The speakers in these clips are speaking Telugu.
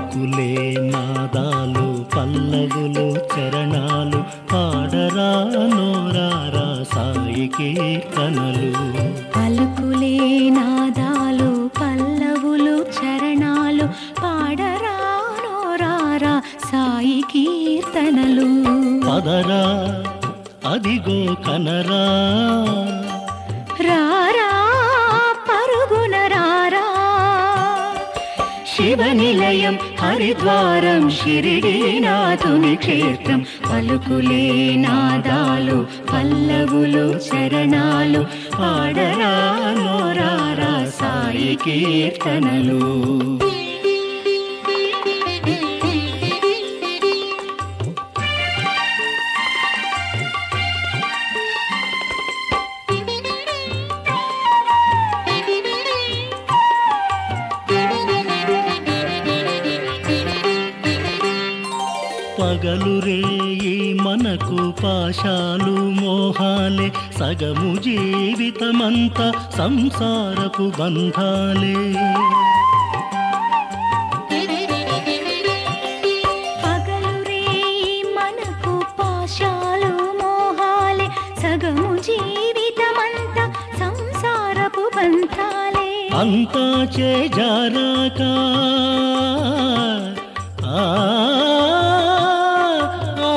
పలుకులే నాదాలు పల్లవులు చరణాలు పాడరా నోరారా సాయి కీర్తనలు పలుకులే నాదాలు పల్లవులు చరణాలు పాడరా నోరారా సాయి కీర్తనలు పదరా అదిగో కనరా రారా పరుగున రారా శివనిలయం హరిద్వారం షిరిడీనాథుని క్షేత్రం పలుకులే నాదాలు పల్లవులు చరణాలు పాడరా నోరారా సాయి కీర్తనలు పగలు రేయి మనకు పాశాలు మోహాలే సగము జీవితమంతా సంసారపు బంధాలే పగలు రేయి మనకు పాశాలు మోహాలే సగము జీవితమంతా సంసారపు బంధాలే అంతా చేజారాక ఆ, ఆ,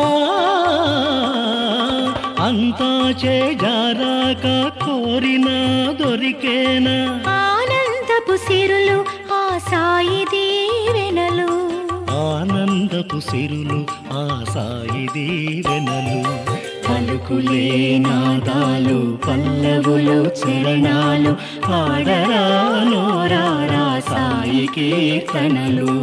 అంతా చేజారాక కోరినా దొరికేనా ఆనందపు సిరులు ఆ సాయి దీవెనలు ఆనందపు సిరులు ఆ సాయి దీవెనలు పలుకులే నాదాలు పల్లవులు చరణాలు పాడరా నోరారా సాయి కీర్తనలు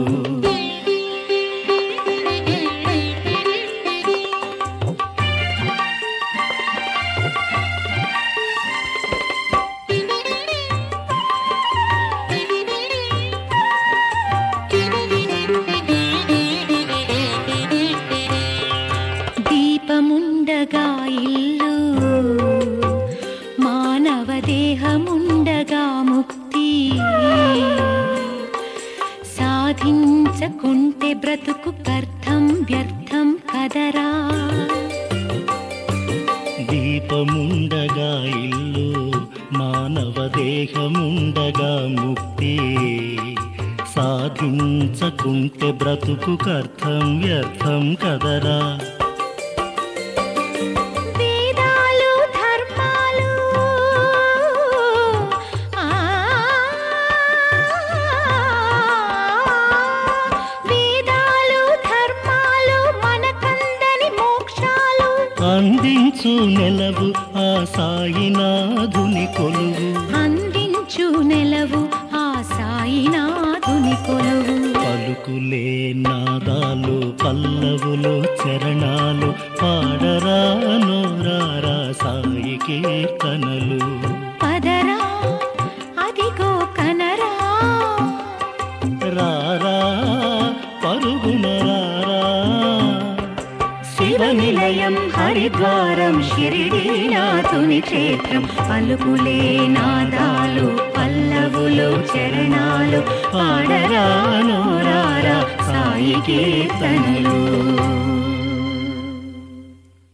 దీపముండగా ఇల్లు మానవ దేహముండగా ముక్తి సాధించకుంటే బ్రతుకు అర్థం వ్యర్థం కదరా దీపముండగా ఇల్లు మానవ దేహముండగా ముక్తి సాధించకుంటే బ్రతుకు అర్థం వ్యర్థం కదరా వేదాలు ధర్మాలు ఆ, వేదాలు ధర్మాలు మనకందని మోక్షాలు అందించు నెలవు ఆ సాయినాథుని కొలువు అందించు నెలవు ఆ సాయినాథుని కొలువు పలుకులే నాదాలు పల్లవులు చరణాలు పాడరా నోరారా సాయి కీర్తనలు పదరా అదిగో కనరా రారా పరుగున రారా శివనిలయం హరిద్వారం షిరిడీనాథుని క్షేత్రం పలుకులే నాదాలు పల్లవులు చరణాలు పాడరా నోరారా సాయి కీర్తనలు